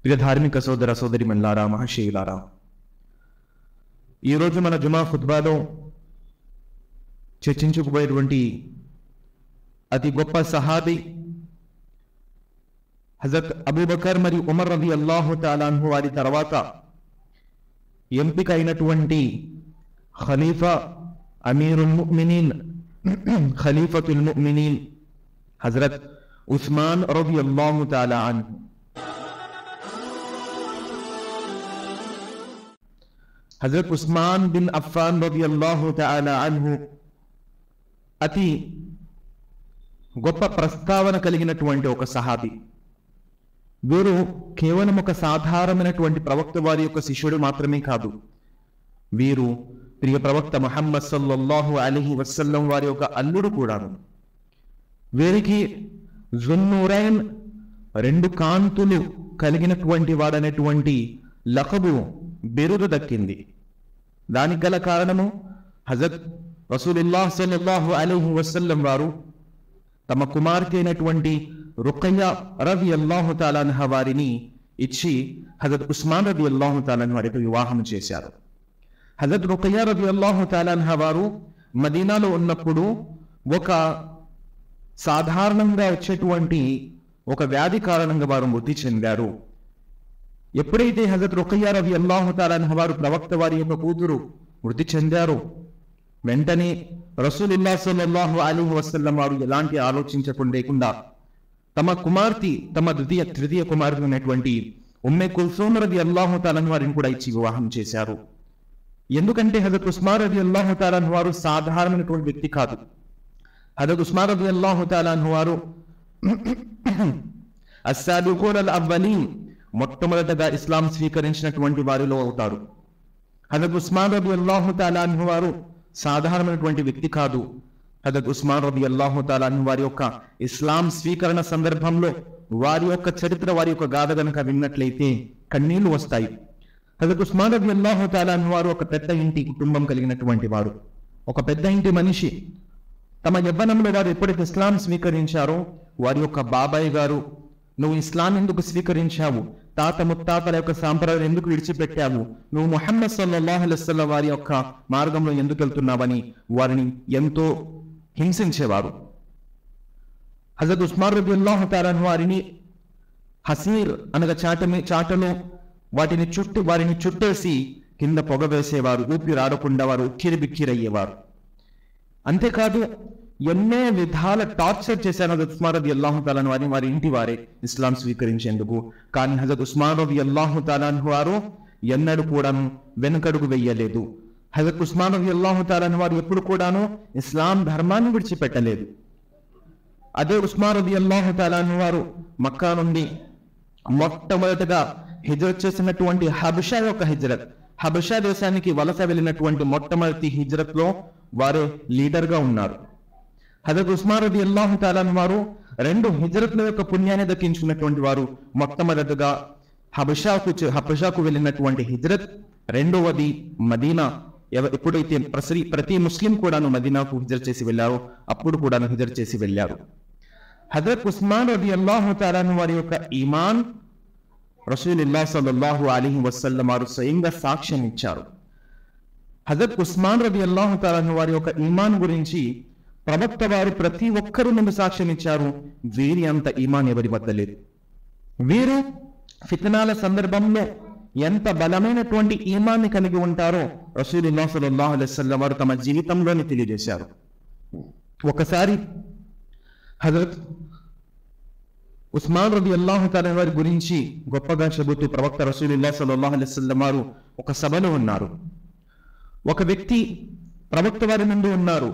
ప్రియ ధార్మిక సోదర సోదరి మల్లారా మహాశయులారా ఈరోజు మన జుమా ఖుద్బాలో చర్చించుకుపోయేటువంటి అతి గొప్ప సహాబి హజరత్ అబూబకర్ మరియు ఉమర్ రబి అల్లాహు తాలాన్హు వారి తర్వాత ఎంపిక అయినటువంటి ఖలీఫా అమీరుల్ ముమినీన్ ఖలీఫతుల్ ముమినీన్ హజరత్ ఉస్మాన్ రబి అల్లాహు తాలా అన్హు హజరత్ ఉస్మాన్ బిన్ అఫ్ఫాన్ రబి అల్లాహు తాలా అన్హు అతి గొప్ప ప్రస్తావన కలిగినటువంటి ఒక సహాబి వీరు కేవలం ఒక సాధారణమైనటువంటి ప్రవక్త వారి యొక్క శిష్యుడు మాత్రమే కాదు వీరు ప్రియ ప్రవక్త ముహమ్మద్ సల్లల్లాహు అలీహి వసల్లం వారి యొక్క అల్లుడు కూడాను వీరికి జున్నూరైన్ రెండు కాంతులు కలిగినటువంటి వాడనేటువంటి లఖబు బిరుదు దక్కింది దానికి గల కారణము హజరత్ రసూలుల్లాహ్ సల్లల్లాహు అలీహి వసల్లం వారు తమ కుమార్తె అయినటువంటి రుకయ్య రవి అల్లాహు తాలాన్హ వారిని ఇచ్చి హజరత్ ఉస్మాన్ రవి అల్లాహు తాలాన్ వారికి వివాహం చేశారు హజరత్ రుకయ్య రవి అల్లాహు తాలాన్హ వారు మదీనాలో ఉన్నప్పుడు ఒక సాధారణంగా వచ్చేటువంటి ఒక వ్యాధి కారణంగా వారు మృతి చెందారు ఎప్పుడైతే హజరత్ రుకయ్య రవి అల్లాహు తాలాన్హ వారు ప్రవక్త వారి యొక్క కూతురు మృతి చెందారు వెంటనే రసూలుల్లా సల్లల్లాహు అలీహి వసల్లం వారు ఎలాంటి ఆలోచించకుండా తమ కుమార్తె తమ ద్వితీయ తృతీయ కుమార్తె అయినటువంటి ఉమ్మె కుల్సూమ్ రది అల్లాహు తాలను వారిని కూడా ఇచ్చి వివాహం చేశారు ఎందుకంటే హజరత్ ఉస్మాన్ రది అల్లాహు తాలాన్ వారు సాధారణమైనటువంటి వ్యక్తి కాదు హజరత్ ఉస్మాన్ రది అల్లాహు తాలాన్ వారు అస్సాదుకోల్ అల్ అవ్వలీన్ మొట్టమొదటగా ఇస్లాం స్వీకరించినటువంటి వారిలో అవుతారు హజరత్ ఉస్మాన్ రబి అల్లాహు తాలాన్ వారు సాధారణమైనటువంటి వ్యక్తి కాదు హజరత్ ఉస్మాన్ రబి అల్లాహు తాలాన్ వారి యొక్క ఇస్లాం స్వీకరణ సందర్భంలో వారి యొక్క చరిత్ర వారి యొక్క గాథ గనక విన్నట్లయితే కన్నీళ్లు వస్తాయి హజరత్ ఉస్మాన్ రబి అల్లాహు తాలాన్ వారు ఒక పెద్ద ఇంటి కుటుంబం కలిగినటువంటి వారు ఒక పెద్ద ఇంటి మనిషి తమ యవ్వనంలో వారు ఎప్పుడైతే ఇస్లాం స్వీకరించారో వారి యొక్క బాబాయ్ గారు నువ్వు ఇస్లాం ఎందుకు స్వీకరించావు తాత ముత్తాతల యొక్క సాంప్రదాయం ఎందుకు విడిచిపెట్టావు నువ్వు ముహమ్మద్ సల్లాహు అలైస్లం వారి యొక్క మార్గంలో ఎందుకు వెళ్తున్నావని వారిని ఎంతో హింసించేవారు హజరత్ ఉస్మాన్ రబి అల్లాహు తాలాన్ వారిని హసీర్ అనగా చాటమి చాటలో వాటిని చుట్టూ వారిని చుట్టేసి కింద పొగ వేసేవారు ఊపిరాడకుండా వారు ఉక్కిరి బిక్కిరయ్యేవారు అంతేకాదు ఎన్నో విధాల టార్చర్ చేశారు హజరత్ ఉస్మాన్ రబి అల్లాహు తాలాన్ వారిని వారి ఇంటి వారే ఇస్లాం స్వీకరించేందుకు కానీ హజరత్ ఉస్మాన్ రబి అల్లాహు తాలాన్ వారు ఎన్నడూ కూడాను వెనుకడుగు వెయ్యలేదు హజరత్ ఉస్మాన్ రబి అల్లాహు తాలాన్ వారు ఎప్పుడు కూడాను ఇస్లాం ధర్మాన్ని విడిచిపెట్టలేదు అదే ఉస్మాన్ రబి అల్లాహు తాలాన్ వారు మక్కా నుండి మొట్టమొదటగా హిజరత్ చేసినటువంటి హబషా యొక్క హిజరత్ హబషా దేశానికి వలస వెళ్ళినటువంటి మొట్టమొదటి హిజరత్ లో వారు లీడర్ గా ఉన్నారు హజరత్ ఉస్మాన్ రబి అల్లాహు తాలాన్ వారు రెండు హిజరత్ల యొక్క పుణ్యాన్ని దక్కించుకున్నటువంటి వారు మొట్టమొదటగా హబషాకు చే- హబషాకు వెళ్ళినటువంటి హిజరత్ రెండవది మదీనా ఎవ- ఎప్పుడైతే ప్రసరి ప్రతి ముస్లిం కూడాను మదీనాకు హిజరత్ చేసి వెళ్ళారో అప్పుడు కూడాను హిజరత్ చేసి వెళ్ళారు హజరత్ ఉస్మాన్ రబి అల్లాహు తాలాన్ వారి యొక్క ఈమాన్ రసూలుల్లాహ్ సల్లల్లాహు అలీహి వసల్లం వారు స్వయంగా సాక్ష్యం ఇచ్చారు హజరత్ ఉస్మాన్ రబి అల్లాహు తాలాన్ వారి యొక్క ఈమాన్ గురించి ప్రవక్త వారు ప్రతి ఒక్కరూ ముందు సాక్ష్యం ఇచ్చారు వీరి అంత ఈమాన్ ఎవరి వద్ద లేదు వీరు ఫితనాల సందర్భంలో ఎంత బలమైనటువంటి ఈమాన్ని కలిగి ఉంటారో రసూలుల్లాహ్ సల్లల్లాహు అలైహి వసల్లం వారు తమ జీవితంలోనే తెలియజేశారు ఒకసారి హజరత్ ఉస్మాన్ రబి అల్లాహు తాలా వారి గురించి గొప్పగా చెబుతూ ప్రవక్త రసూలుల్లా సల్లల్లాహు అలైహి వసల్లం వారు ఒక సభలో ఉన్నారు ఒక వ్యక్తి ప్రవక్త వారి నుండి ఉన్నారు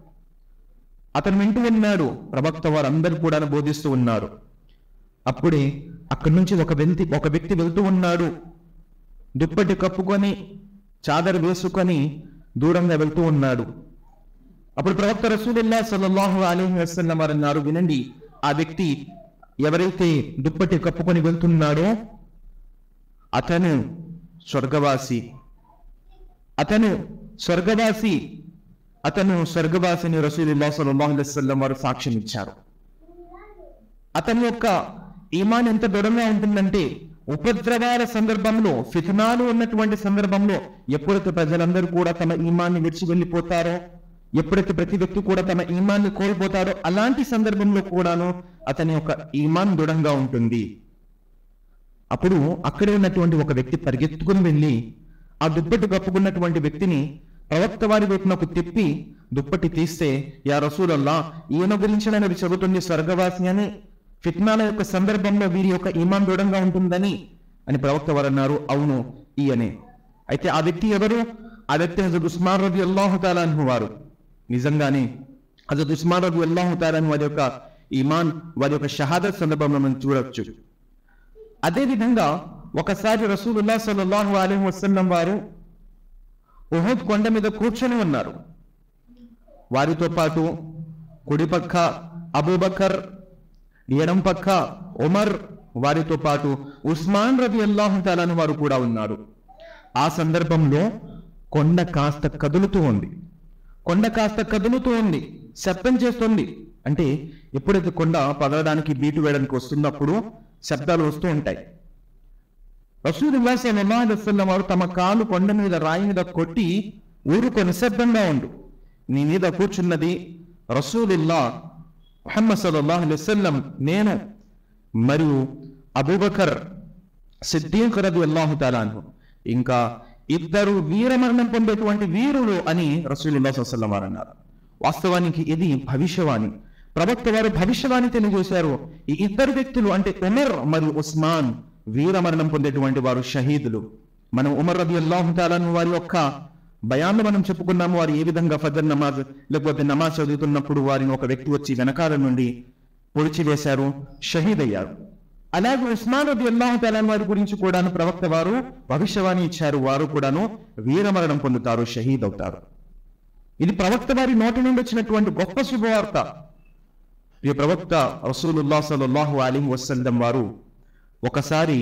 అతను వింటూ ఉన్నాడు ప్రవక్త వారు అందరు కూడా బోధిస్తూ ఉన్నారు అప్పుడే అక్కడి నుంచి ఒక వ్యక్తి ఒక వ్యక్తి వెళ్తూ ఉన్నాడు దుప్పటి కప్పుకొని చాదర వేసుకొని దూరంగా వెళ్తూ ఉన్నాడు అప్పుడు ప్రవక్త రసూలుల్లా సల్లల్లాహు అలైహి వసల్లం వారు అన్నారు వినండి ఆ వ్యక్తి ఎవరైతే దుప్పటి కప్పుకొని వెళ్తున్నాడో అతను స్వర్గవాసి అతను స్వర్గవాసి అతను స్వర్గవాసిని రసూలుల్లాహ్ సల్లల్లాహు అలైహి వసల్లం వారు సాక్ష్యం ఇచ్చారు అతని యొక్క ఈమాన్ ఎంత దృఢంగా ఉంటుందంటే ఉపద్రవాల సందర్భంలో ఫితనాలు ఉన్నటువంటి సందర్భంలో ఎప్పుడైతే ప్రజలందరూ కూడా తమ ఈమాన్ని విడిచి వెళ్ళిపోతారో ఎప్పుడైతే ప్రతి వ్యక్తి కూడా తమ ఈమాన్ని కోల్పోతారో అలాంటి సందర్భంలో కూడాను అతని యొక్క ఈమాన్ దృఢంగా ఉంటుంది అప్పుడు అక్కడే ఉన్నటువంటి ఒక వ్యక్తి పరిగెత్తుకుని వెళ్ళి ఆ దుప్పటి కప్పుకున్నటువంటి వ్యక్తిని ప్రవక్త వారి వైపునకు తిప్పి దుప్పటి తీస్తే యా రసూలల్లా ఈయన గురించి నేను చెబుతుంది స్వర్గవాసి అని ఫిట్నాల యొక్క సందర్భంలో వీరి యొక్క ఈమాన్ దృఢంగా ఉంటుందని అని ప్రవక్త వారు అన్నారు అవును ఈయనే అయితే ఆ వ్యక్తి ఎవరు ఆ వ్యక్తి హజరత్ ఉస్మాన్ రబి అల్లాహు తాలాను వారు నిజంగానే హజరత్ ఉస్మాన్ రబి అల్లాహు తాలాను వారి యొక్క ఈమాన్ వారి యొక్క షహాదత్ సందర్భంలో మనం చూడవచ్చు అదే విధంగా ఒకసారి రసూలుల్లా సల్లల్లాహు అలైహి వసల్లం వారు ఉహద్ కొండ మీద కూర్చొని ఉన్నారు వారితో పాటు కుడి పక్క అబూబకర్ ఎడం పక్క ఉమర్ వారితో పాటు ఉస్మాన్ రబి అల్లాహు తాలాను వారు కూడా ఉన్నారు ఆ సందర్భంలో కొండ కాస్త కదులుతూ ఉంది కొండ కాస్త కదులుతూ ఉంది శబ్దం చేస్తుంది అంటే ఎప్పుడైతే కొండ పగలడానికి బీటు వేయడానికి వస్తున్నప్పుడు శబ్దాలు వస్తూ ఉంటాయి రసూలుల్లా సల్లల్లాహు అలైహి వసల్లం వారు తమ కాలు కొండ మీద రాయి మీద కొట్టి ఊరుకో నిశ్శబ్దంగా ఉండు నీ మీద కూర్చున్నది రసూలుల్లా ముహమ్మద్ సల్లల్లాహు అలైహి వసల్లం నేను మరియు అబూబకర్ సిద్దీక్ రదియల్లాహు తాలా అన్హు ఇంకా ఇద్దరు వీరమరణం పొందేటువంటి వీరులు అని రసూలుల్లా సల్లం వారు అన్నారు వాస్తవానికి ఇది భవిష్యవాణి ప్రవక్త వారు భవిష్యవాణి తెలియజేశారు ఈ ఇద్దరు వ్యక్తులు అంటే ఉమర్ మరియు ఉస్మాన్ వీరమరణం పొందేటువంటి వారు షహీదులు మనం ఉమర్ రబి అల్లాహు తాలాను వారి యొక్క భయాన్ని మనం చెప్పుకున్నాము వారు ఏ విధంగా ఫజర్ నమాజ్ లేకపోతే నమాజ్ చదువుతున్నప్పుడు వారిని ఒక వ్యక్తి వచ్చి వెనకాల నుండి పొడిచి వేశారు షహీద్ అయ్యారు అలాగే ఉస్మాన్ రబి అల్లాహు తాలాన్ వారి గురించి కూడాను ప్రవక్త వారు భవిష్యవాణి ఇచ్చారు వారు కూడాను వీరమరణం పొందుతారు షహీద్ అవుతారు ఇది ప్రవక్త వారి నోటి నుండి వచ్చినటువంటి గొప్ప శుభవార్త ఈ ప్రవక్త రసూలుల్లా సల్లల్లాహు అలీ వసల్లం వారు ఒకసారి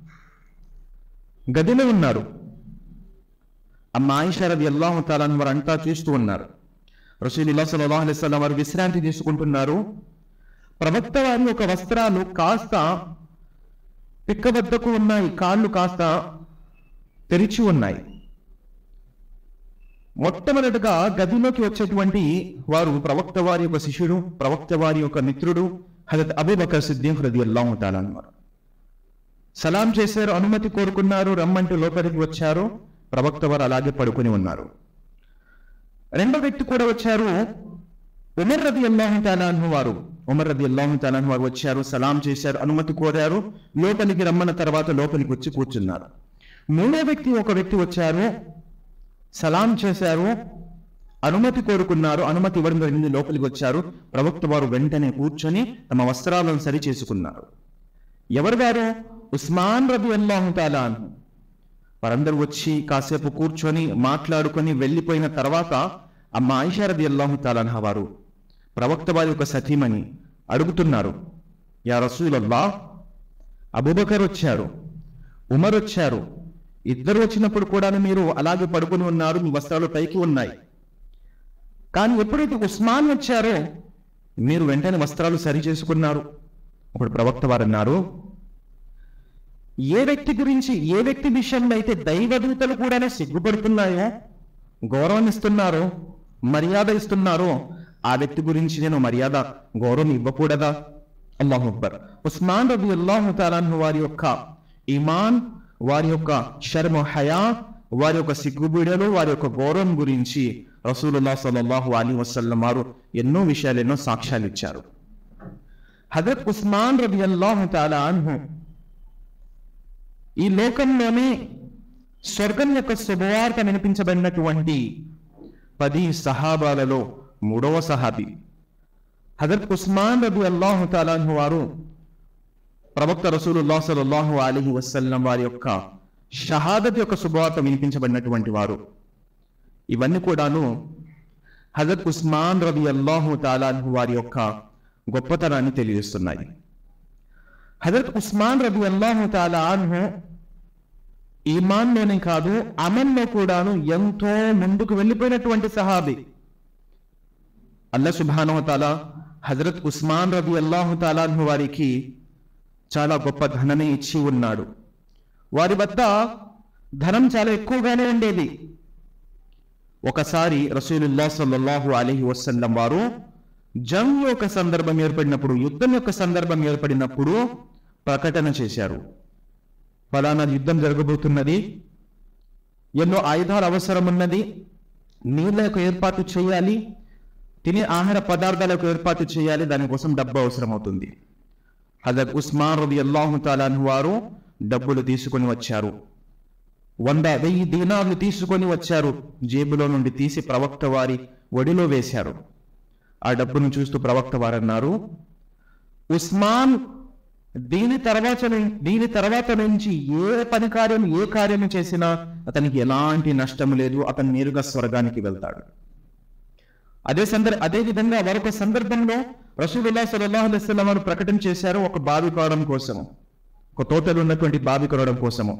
గదిలో ఉన్నారు అమ్మ ఆయిషా రది అల్లాహు తాలాన్ వారు అంతా చూస్తూ ఉన్నారు రసూలుల్లా సల్లల్లాహు అలైహి వసల్లం వారు విశ్రాంతి తీసుకుంటున్నారు ప్రవక్త వారి యొక్క వస్త్రాలు కాస్త పిక్క వద్దకు ఉన్నాయి కాళ్ళు కాస్త తెరిచి ఉన్నాయి మొట్టమొదటిగా గదిలోకి వచ్చేటువంటి వారు ప్రవక్త వారి యొక్క శిష్యుడు ప్రవక్త వారి యొక్క మిత్రుడు హజరత్ అబూబకర్ సిద్దీక్ రదియల్లాహు తాలా అన్నవారు సలాం చేశారు అనుమతి కోరుకున్నారు రమ్మంటూ లోపలికి వచ్చారు ప్రవక్త వారు అలాగే పడుకుని ఉన్నారు రెండో వ్యక్తి కూడా వచ్చారు ఉమర్ రది అల్లాహు తాలాను వారు ఉమర్ రది అల్లాహు తాలాను వారు వచ్చారు సలాం చేశారు అనుమతి కోరారు లోపలికి రమ్మన్న తర్వాత లోపలికి వచ్చి కూర్చున్నారు మూడో వ్యక్తి ఒక వ్యక్తి వచ్చారు సలాం చేశారు అనుమతి కోరుకున్నారు అనుమతి ఇవ్వడం జరిగింది లోపలికి వచ్చారు ప్రవక్త వారు వెంటనే కూర్చొని తమ వస్త్రాలను సరి చేసుకున్నారు ఎవరు వారు ఉస్మాన్ రబి అల్లాహు తాలాను వారందరూ వచ్చి కాసేపు కూర్చొని మాట్లాడుకొని వెళ్ళిపోయిన తర్వాత అమ్మ ఆయిషా రది అల్లాహు తాలాన్హ వారు ప్రవక్త వారి యొక్క సతీమణి అడుగుతున్నారు యా రసూలల్లా అబూబకర్ వచ్చారు ఉమర్ వచ్చారు ఇద్దరు వచ్చినప్పుడు కూడా మీరు అలాగే పడుకొని ఉన్నారు మీ వస్త్రాలు పైకి ఉన్నాయి కానీ ఎప్పుడైతే ఉస్మాన్ వచ్చారో మీరు వెంటనే వస్త్రాలు సరి చేసుకున్నారు అప్పుడు ప్రవక్త వారు అన్నారు ఏ వ్యక్తి గురించి ఏ వ్యక్తి విషయంలో అయితే దైవదూతలు కూడా సిగ్గుపడుతున్నాయో గౌరవం ఇస్తున్నారో మర్యాద ఇస్తున్నారో ఆ వ్యక్తి గురించి నేను మర్యాద గౌరవం ఇవ్వకూడదా అల్లాహు అక్బర్ ఉస్మాన్ రబి అల్లాహు తాలాను వారి యొక్క ఇమాన్ వారి యొక్క షర్మ హయా వారి యొక్క సిగ్గుబిడలు వారి యొక్క గౌరవం గురించి రసూలుల్లాh సల్లల్లాహు అలీ వసల్లం వారు ఎన్నో విషయాలు ఎన్నో సాక్ష్యాలు ఇచ్చారు హజరత్ ఉస్మాన్ రబి అల్లాహు తాలా అన్హు ఈ లోకంలోనే స్వర్గం యొక్క శుభవార్త వినిపించబడినటువంటి పది సహాబాలలో మూడవ సహాబి హజరత్ ఉస్మాన్ రబి అల్లాహు తాలాహు వారు ప్రవక్త రసూలుల్లాh సల్లల్లాహు అలీహి వసల్లం వారి యొక్క షహాదత్ యొక్క శుభవార్త వినిపించబడినటువంటి వారు ఇవన్నీ కూడాను హజరత్ ఉస్మాన్ రబి అల్లాహు తాలాహు వారి యొక్క గొప్పతనాన్ని తెలియజేస్తున్నాయి హజరత్ ఉస్మాన్ రబి అల్లాహు తాలాహు ఈమాన్లోనే కాదు అమల్లో కూడాను ఎంతో ముందుకు వెళ్ళిపోయినటువంటి సహాబి అల్లా సుబానో తాలా హజరత్ ఉస్మాన్ రబి అల్లాహు తాలాహు వారికి చాలా గొప్ప ధనని ఇచ్చి ఉన్నాడు వారి వద్ద ధనం చాలా ఎక్కువగానే ఉండేది ఒకసారి రసూలుల్లా సల్లల్లాహు అలీహి వసల్లం వారు జంగ్ యొక్క సందర్భం ఏర్పడినప్పుడు యుద్ధం యొక్క సందర్భం ఏర్పడినప్పుడు ప్రకటన చేశారు ఫలానా యుద్ధం జరగబోతున్నది ఎన్నో ఆయుధాలు అవసరం ఉన్నది నీళ్ళ యొక్క ఏర్పాటు చేయాలి తినే ఆహార పదార్థాలకు ఏర్పాటు చేయాలి దానికోసం డబ్బు అవసరం అవుతుంది హజరత్ ఉస్మాన్ రబి అల్లాహు తాలాను వారు డబ్బులు తీసుకొని వచ్చారు వంద వెయ్యి దీనాలు తీసుకొని వచ్చారు జేబులో నుండి తీసి ప్రవక్త వారి ఒడిలో వేశారు ఆ డబ్బును చూస్తూ ప్రవక్త వారు అన్నారు ఉస్మాన్ దీని తర్వాత ను- దీని తర్వాత నుంచి ఏ పని కార్యం ఏ కార్యం చేసినా అతనికి ఎలాంటి నష్టం లేదు అతను నేరుగా స్వర్గానికి వెళ్తాడు అదే సందర్భ అదే విధంగా మరొక సందర్భంలో రసూలుల్లాహ్ సల్లల్లాహు అలైహి వసల్లం వారు ప్రకటన చేశారు ఒక బావి కావడం కోసము ఒక తోటలో ఉన్నటువంటి బావి కొనడం కోసము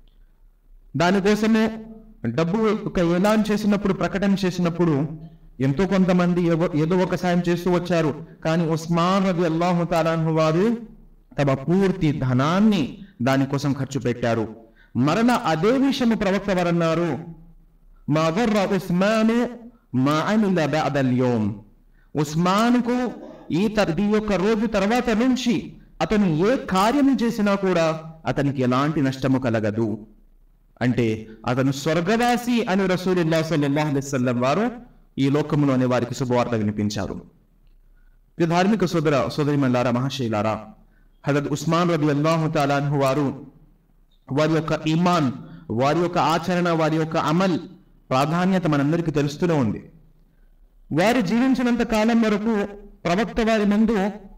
దానికోసమే డబ్బు ఒక ఎలాన్ చేసినప్పుడు ప్రకటన చేసినప్పుడు ఎంతో కొంతమంది ఏవో- ఏదో ఒక సాయం చేస్తూ వచ్చారు కానీ ఉస్మాన్ రది అల్లాహు తాలాహు వారు తమ పూర్తి ధనాన్ని దానికోసం ఖర్చు పెట్టారు మరలా అదే విషయము ప్రవక్త వారు అన్నారు మా ضر ఉస్మాను మా అమిల బఅద اليوم ఉస్మాన్కు ఈ తర్- ఈ యొక్క రోజు తర్వాత నుంచి అతను ఏ కార్యం చేసినా కూడా అతనికి ఎలాంటి నష్టము కలగదు అంటే అతను స్వర్గవాసి అని రసూలుల్లా సల్లల్లాహు అలైహి వసల్లం వారు ఈ లోకంలోనే వారికి శుభవార్త వినిపించారు ఇది ధార్మిక సోదర సోదరిమల్లారా మహాశైలారా హజరత్ ఉస్మాన్ రబి అల్లాహు తాలాన్హు వారు వారి యొక్క ఇమాన్ వారి యొక్క ఆచరణ వారి యొక్క అమల్ ప్రాధాన్యత మనందరికీ తెలుస్తూనే ఉంది వారు జీవించినంత కాలం వరకు ప్రవక్త వారి ముందు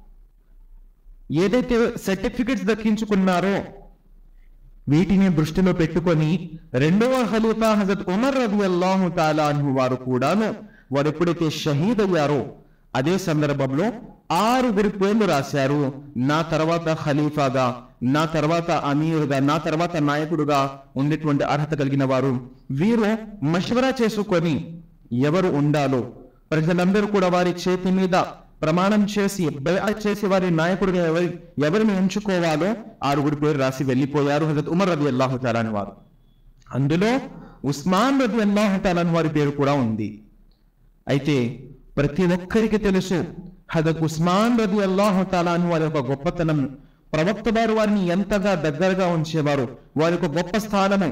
ఏదైతే సర్టిఫికెట్స్ దక్కించుకున్నారో వీటిని దృష్టిలో పెట్టుకొని రెండవ ఖలీఫా హజరత్ ఉమర్ రబి అల్లాహు తాలాన్హు వారు కూడాను వారు ఎప్పుడైతే షహీద్ అయ్యారో అదే సందర్భంలో ఆరుగురి పేర్లు రాశారు నా తర్వాత ఖలీఫాగా నా తర్వాత అమీరుగా నా తర్వాత నాయకుడుగా ఉండేటువంటి అర్హత కలిగిన వారు వీరు మషవరా చేసుకొని ఎవరు ఉండాలో ప్రజలందరూ కూడా వారి చేతి మీద ప్రమాణం చేసి బైఅత్ చేసి వారి నాయకుడిగా ఎవరి ఎవరిని ఎంచుకోవాలో ఆరుగురు పేరు రాసి వెళ్ళిపోయారు హజరత్ ఉమర్ రబి అల్లాహు తాలాని వారు అందులో ఉస్మాన్ రబి అల్లాహు తాలాని వారి పేరు కూడా ఉంది అయితే ప్రతి ఒక్కరికి తెలుసు హజరత్ ఉస్మాన్ రబి అల్లాహు తాలాను వారి యొక్క గొప్పతనం ప్రవక్త వారు వారిని ఎంతగా దగ్గరగా ఉంచేవారు వారి యొక్క గొప్ప స్థానము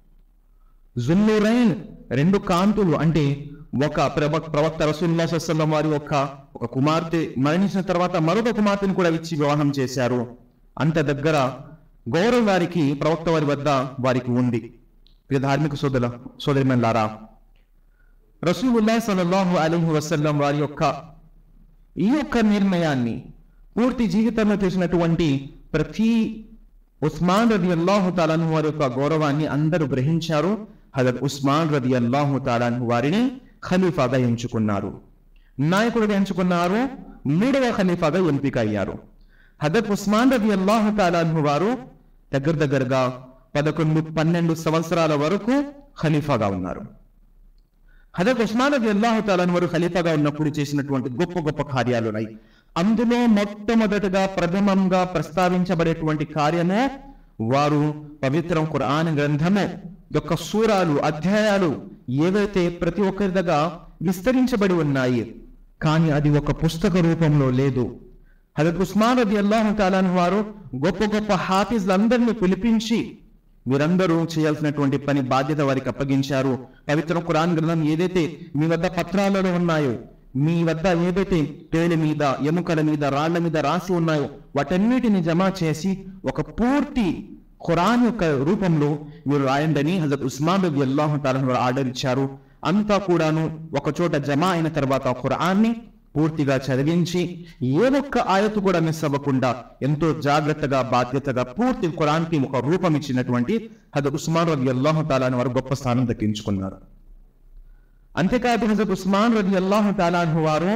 జుల్లురైన్ రెండు కాంతులు అంటే ఒక ప్రవ- ప్రవక్త రసూలుల్లాహి స్వల్లల్లాహు అలైహి వసల్లం వారి యొక్క ఒక కుమార్తె మరణించిన తర్వాత మరొక కుమార్తెను కూడా ఇచ్చి వివాహం చేశారు అంత దగ్గర గౌరవం వారికి ప్రవక్త వారి వద్ద వారికి ఉంది ప్రియ ధార్మిక సోదర సోదరిమన్లారా రసూలుల్లాహి సల్లల్లాహు అలైహి వసల్లం వారి యొక్క ఈ యొక్క నిర్ణయాన్ని పూర్తి జీవితంలో చేసినటువంటి ప్రతి ఉస్మాన్ రది అల్లాహు తాలాను వారి యొక్క గౌరవాన్ని అందరూ గ్రహించారు హజరత్ ఉస్మాన్ రది అల్లాహు తాలాను వారిని ఖలీఫాగా ఎంచుకున్నారు నాయకుడిగా ఎంచుకున్నారు మూడవ ఖలీఫాగా ఎంపిక అయ్యారు హజరత్ ఉస్మాన్ రది అల్లాహు తాలాను వారు దగ్గర దగ్గరగా పదకొండు పన్నెండు సంవత్సరాల వరకు ఖలీఫాగా ఉన్నారు హజరత్ ఉస్మాన్ రది అల్లాహు తాలాను వారు ఖలీఫాగా ఉన్నప్పుడు చేసినటువంటి గొప్ప గొప్ప కార్యాలు ఉన్నాయి అందులో మొట్టమొదటగా ప్రథమంగా ప్రస్తావించబడేటువంటి కార్యము వారు పవిత్ర ఖురాన్ గ్రంథము యొక్క సూరాలు అధ్యాయాలు ఏవైతే ప్రతి ఒక్కరి దగ్గర విస్తరించబడి ఉన్నాయి కానీ అది ఒక పుస్తక రూపంలో లేదు హజరత్ ఉస్మాన్ రది అల్లాహు తాలాను వారు గొప్ప గొప్ప హాఫీజ్లందరినీ పిలిపించి వీరందరూ చేయాల్సినటువంటి పని బాధ్యత వారికి అప్పగించారు పవిత్ర ఖురాన్ గ్రంథం ఏదైతే మీ వద్ద పత్రాలలో ఉన్నాయో మీ వద్ద ఏదైతే తేలి మీద ఎముకల మీద రాళ్ల మీద రాసి ఉన్నాయో వాటన్నిటిని జమ చేసి ఒక పూర్తి ఖురాన్ యొక్క రూపంలో మీరు రాయండి హజరత్ ఉస్మాన్ రబి అల్లాహు తాలను ఆర్డర్ ఇచ్చారు అంతా కూడాను ఒక చోట జమ అయిన తర్వాత ఖురాన్ని పూర్తిగా చదివించి ఏ ఒక్క ఆయతు కూడా మిస్ అవ్వకుండా ఎంతో జాగ్రత్తగా బాధ్యతగా పూర్తి ఖురాన్కి ఒక రూపం ఇచ్చినటువంటి హజరత్ ఉస్మాన్ రబి అల్లాహు తాలాను వారు గొప్ప స్థానం దక్కించుకున్నారు అంతేకాదు హజరత్ ఉస్మాన్ రబి అల్లాహు తాలాను వారు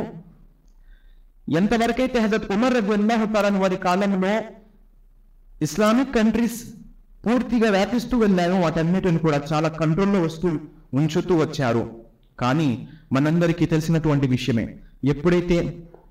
ఎంతవరకైతే హజరత్ ఉమర్ రబి అల్లాహు తాలాను వారి కాలంలో ఇస్లామిక్ కంట్రీస్ పూర్తిగా వ్యాపిస్తూ వెళ్ళాయో వాటన్నిటిని కూడా చాలా కంట్రోల్లో వస్తూ ఉంచుతూ వచ్చారు కానీ మనందరికీ తెలిసినటువంటి విషయమే ఎప్పుడైతే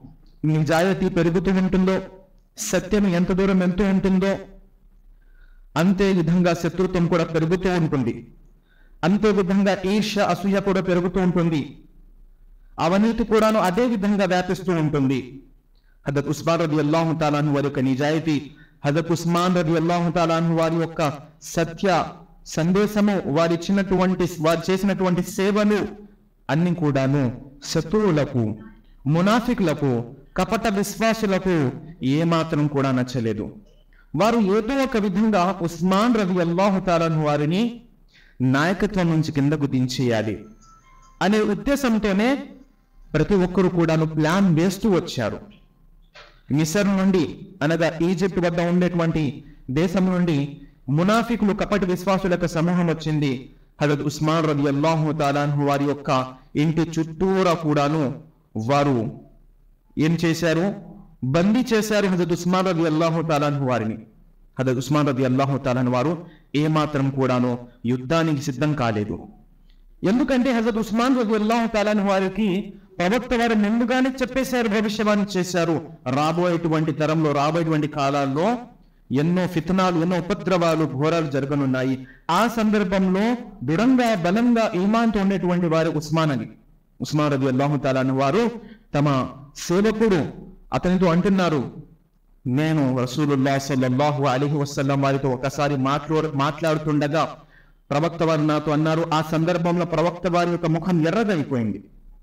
నిజాయితీ పెరుగుతూ ఉంటుందో సత్యం ఎంత దూరం ఎంతో ఉంటుందో అంతే విధంగా శత్రుత్వం కూడా పెరుగుతూ ఉంటుంది అంతే విధంగా ఈర్ష్య అసూయ కూడా పెరుగుతూ ఉంటుంది అవినీతి కూడాను అదే విధంగా వ్యాపిస్తూ ఉంటుంది హజరత్ ఉస్మాన్ రది అల్లాహు తాలాను వారి యొక్క నిజాయితీ హజరత్ ఉస్మాన్ రది అల్లాహు తాలాను వారి యొక్క సత్య సందేశము వారి ఇచ్చినటువంటి వారు చేసినటువంటి సేవలు అన్ని కూడాను శత్రువులకు మునాఫికులకు కపట విశ్వాసులకు ఏమాత్రం కూడా నచ్చలేదు వారు ఏదో ఒక విధంగా ఉస్మాన్ రవి అల్లాహు తాలాను వారిని నాయకత్వం నుంచి కిందకు దించేయాలి అనే ఉద్దేశంతోనే ప్రతి ఒక్కరు కూడాను ప్లాన్ వేస్తూ వచ్చారు మిసర్ నుండి అనగా ఈజిప్ట్ వద్ద ఉండేటువంటి దేశం నుండి మునాఫికులు కపటి విశ్వాసుల యొక్క సమూహం వచ్చింది హజరత్ ఉస్మాన్ రబి అల్లాహు తాలాన్హు వారి యొక్క ఇంటి చుట్టూరా కూడాను వారు ఏం చేశారు బందీ చేశారు హజరత్ ఉస్మాన్ రబి అల్లాహు తాలాన్హు వారిని హజరత్ ఉస్మాన్ రబి అల్లాహు తాలాన్ వారు ఏమాత్రం కూడాను యుద్ధానికి సిద్ధం కాలేదు ఎందుకంటే హజరత్ ఉస్మాన్ రబి అల్లాహు తాలాన్ వారికి ప్రవక్త వారు ముందుగానే చెప్పేశారు భవిష్యవాణి చేశారు రాబోయేటువంటి తరంలో రాబోయేటువంటి కాలాల్లో ఎన్నో ఫితనాలు ఎన్నో ఉపద్రవాలు ఘోరాలు జరగనున్నాయి ఆ సందర్భంలో దృఢంగా బలంగా ఈమాన్తో ఉండేటువంటి వారు ఉస్మాన్ అని ఉస్మాన్ రబి అల్లాహు తాలాన్ వారు తమ సేవకుడు అతనితో అంటున్నారు నేను రసూలుల్లా సల్లల్లాహు అలీహి వసల్లం వారితో ఒకసారి మాట్లాడు మాట్లాడుతుండగా ప్రవక్త వారు నాతో అన్నారు ఆ సందర్భంలో ప్రవక్త వారి యొక్క ముఖం ఎర్రగైపోయింది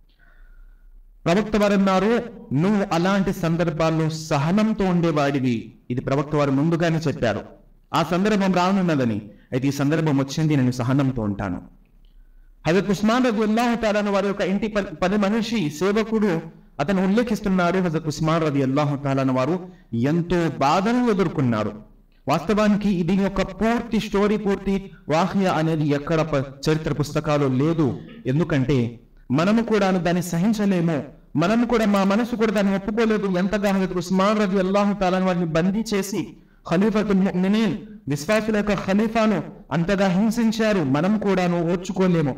ప్రవక్త వారు అన్నారు నువ్వు అలాంటి సందర్భాల్లో సహనంతో ఉండేవాడివి ఇది ప్రవక్త వారు ముందుగానే చెప్పారు ఆ సందర్భం రానున్నదని అయితే ఈ సందర్భం వచ్చింది నేను సహనంతో ఉంటాను హజరత్ ఉస్మాన్ రబి అల్లాహు తాలాను వారి యొక్క ఇంటి ప- పని మనిషి సేవకుడు అతను ఉల్లేఖిస్తున్నారు హజరత్ ఉస్మాన్ రబి అల్లాహు తాలాను వారు ఎంతో బాధను ఎదుర్కొన్నారు వాస్తవానికి ఇది ఒక పూర్తి స్టోరీ పూర్తి వాహ్య అనేది ఎక్కడ ప- చరిత్ర పుస్తకాలు లేదు ఎందుకంటే మనము కూడా దాన్ని సహించలేము మనము కూడా మా మనసు కూడా దాన్ని ఒప్పుకోలేదు ఎంతగా హజరత్ ఉస్మాన్ రబి అల్లాహు తాలాను వారిని బందీ చేసి ఖలీఫతుల్ ముഅ్మినీన్ విశ్వాసుల యొక్క ఖలీఫాను అంతగా హింసించారు మనం కూడాను ఓర్చుకోలేము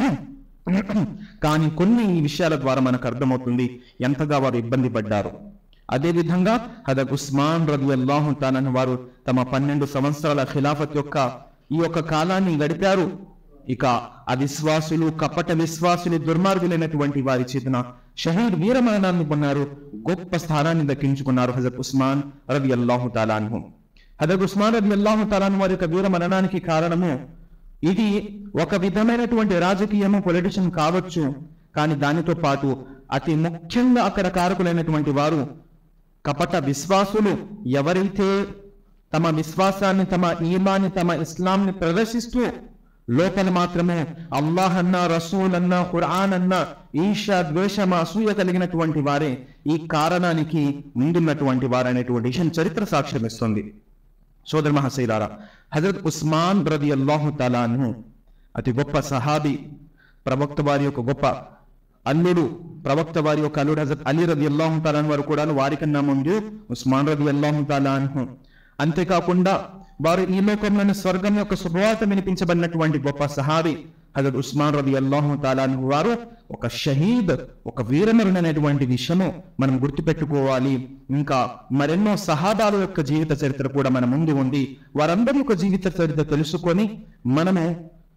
కానీ కొన్ని ఈ విషయాల ద్వారా మనకు అర్థమవుతుంది ఎంతగా వారు ఇబ్బంది పడ్డారు అదే విధంగా హదర్ ఉస్మాన్ రబి అల్లాహు తానని వారు తమ పన్నెండు సంవత్సరాల ఖిలాఫత్ యొక్క ఈ యొక్క కాలాన్ని గడిపారు ఇక అవిశ్వాసులు కపట విశ్వాసులు దుర్మార్గులైనటువంటి వారి చేతన షహీద్ వీరమరణాన్ని పొన్నారు గొప్ప స్థానాన్ని దక్కించుకున్నారు హజరత్ ఉస్మాన్ రవి అల్లాహు తాలాన్హు హజరత్ ఉస్మాన్ రవి అల్లాహు తాలాన్ వారి యొక్క వీర మరణానికి కారణము ఇది ఒక విధమైనటువంటి రాజకీయము పొలిటిషియన్ కావచ్చు కానీ దానితో పాటు అతి ముఖ్యంగా అక్కడ కారకులైనటువంటి వారు కపట విశ్వాసులు ఎవరైతే తమ విశ్వాసాన్ని తమ ఈమాన్ని తమ ఇస్లాంని ప్రదర్శిస్తూ లోపల మాత్రమే అల్లాహ్ అన్నా రసూల్ అన్నా ఖురాన్ అన్నా ఈషా ద్వేషమ అసూయ కలిగినటువంటి వారే ఈ కారణానికి ముందున్నటువంటి వారు అనేటువంటి విషయం చరిత్ర సాక్ష్యం ఇస్తుంది సోదర మహాశైలారా హజరత్ ఉస్మాన్ రది అల్లాహు తాలాను అతి గొప్ప సహాబి ప్రవక్త వారి యొక్క గొప్ప అల్లుడు ప్రవక్త వారి యొక్క అల్లుడు హజరత్ అలీ రది అల్లాహు తాలాన్ వారు కూడా వారికన్నా ముందు ఉస్మాన్ రది అల్లాహు తాలాను అంతేకాకుండా వారు ఈ లోకంలోని స్వర్గం యొక్క శుభవార్త వినిపించబడినటువంటి గొప్ప సహాబి హజరత్ ఉస్మాన్ రది అల్లాహు తాలాను వారు ఒక షహీద్ ఒక వీరమరుడు అనేటువంటి విషయము మనం గుర్తుపెట్టుకోవాలి ఇంకా మరెన్నో సహాబాల యొక్క జీవిత చరిత్ర కూడా మన ముందు ఉంది వారందరి యొక్క జీవిత చరిత్ర తెలుసుకొని మనము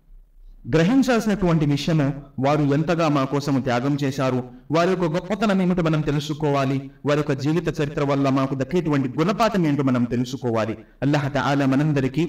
గ్రహించాల్సినటువంటి విషయము వారు ఎంతగా మా కోసం త్యాగం చేశారు వారి యొక్క గొప్పతనం ఏమిటో మనం తెలుసుకోవాలి వారి యొక్క జీవిత చరిత్ర వల్ల మాకు దక్కేటువంటి గుణపాఠం ఏంటో మనం తెలుసుకోవాలి అల్లాహ్ తఆలా మనందరికీ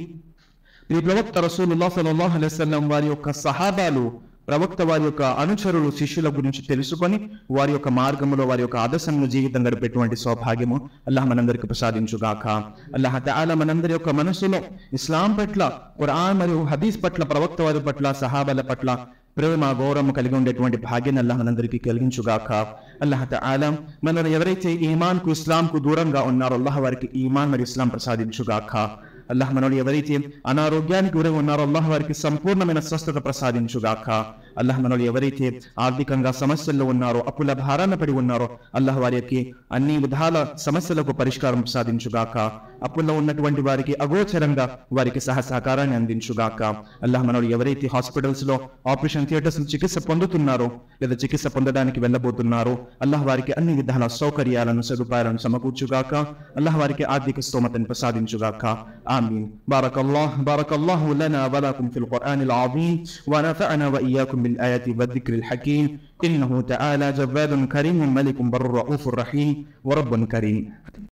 ఈ ప్రవక్త రసూలుల్లా సల్లల్లాహు అలైహి వసల్లం వారి యొక్క సహాబాలు ప్రవక్త వారి యొక్క అనుచరులు శిష్యుల గురించి తెలుసుకొని వారి యొక్క మార్గంలో వారి యొక్క ఆదర్శంలో జీవితం గడిపేటువంటి సౌభాగ్యము అల్లాహ్ మనందరికి ప్రసాదించుగాక అల్లాహ్ తఆలా మనందరి యొక్క మనసులో ఇస్లాం పట్ల ఖురాన్ మరియు హదీస్ పట్ల ప్రవక్త వారి పట్ల సహాబాల పట్ల ప్రేమ గౌరవం కలిగి ఉండేటువంటి భాగ్యాన్ని అల్లాహ్ మనందరికీ కలిగించుగాక అల్లాహ్ తఆలా మనల్ని ఎవరైతే ఈమాన్ కు ఇస్లాం కు దూరంగా ఉన్నారో అల్లాహ్ వారికి ఈమాన్ మరియు ఇస్లాం ప్రసాదించుగాక అల్లాహ్ మనోడు ఎవరైతే అనారోగ్యానికి గురి ఉన్నారో అల్లాహ్ వారికి సంపూర్ణమైన స్వస్థత ప్రసాదించుగాక అల్లాహ్ మనోడు ఎవరైతే ఆర్థికంగా సమస్యల్లో ఉన్నారో అప్పుల భారాన పడి ఉన్నారో అల్లాహ్ వారికి అన్ని విధాల సమస్యలకు పరిష్కారం సాధించుగాక అప్పుల్లో ఉన్నటువంటి వారికి అగోచరంగా వారికి సహ సహకారాన్ని అందించుగాక అల్లాహ్ మనోడు ఎవరైతే హాస్పిటల్స్ లో ఆపరేషన్ థియేటర్స్ చికిత్స పొందుతున్నారో లేదా చికిత్స పొందడానికి వెళ్ళబోతున్నారో అల్లాహ్ వారికి అన్ని విధాల సౌకర్యాలను సదుపాయాలను సమకూర్చుగాక అల్లాహ్ వారికి ఆర్థిక స్తోమతను ప్రసాదించుగాక آمين بارك الله بارك الله لنا ولكم في القرآن العظيم ونفعنا وإياكم بالآيات والذكر الحكيم إنه تعالى جواد كريم ملك بر رؤوف رحيم ورب كريم